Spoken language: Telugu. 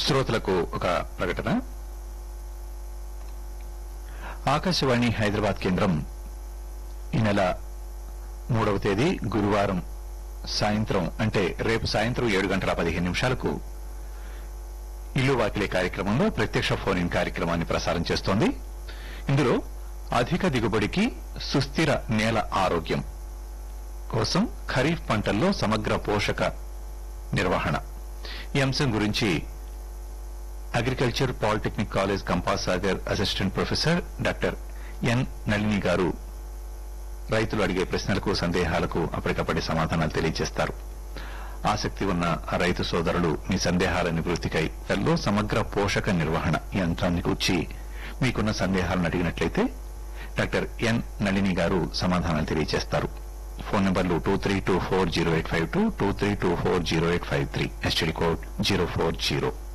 శ్రోతలకు ఒక ప్రకటన ఆకాశవాణి హైదరాబాద్ కేంద్రం ఈ నెల మూడవ తేదీ గురువారం సాయంత్రం అంటే రేపు సాయంత్రం ఏడు గంటల పదిహేను నిమిషాలకు ఇల్లు వాకిలే కార్యక్రమంలో ప్రత్యక్ష ఫోన్ ఇన్ కార్యక్రమాన్ని ప్రసారం చేస్తోంది ఇందులో అధిక దిగుబడికి సుస్థిర నేల ఆరోగ్యం కోసం ఖరీఫ్ పంటల్లో సమగ్ర పోషక నిర్వహణ ఈ అంశం గురించి agriculture polytechnic college Kampasagar assistant professor doctor N Nalini గారు రైతులు అడిగే ప్రశ్నలకు సందేహాలకు అప్పటికప్పటి సమాధానాలు తెలియజేస్తారు ఆసక్తి ఉన్న ఆ రైతు సోదరులు మీ సందేహాల నివృత్తికై తల్లో సమగ్ర పోషక నిర్వహణ ఈ అంశాన్ని కూర్చి మీకున్న సందేహాలను అడిగినట్లయితే డాక్టర్ ఎన్ నళిని గారు సమాధానాలు తెలియజేస్తారు ఫోన్ నంబర్లు two three two four zero eight five two two three two four zero eight five three STD code zero four zero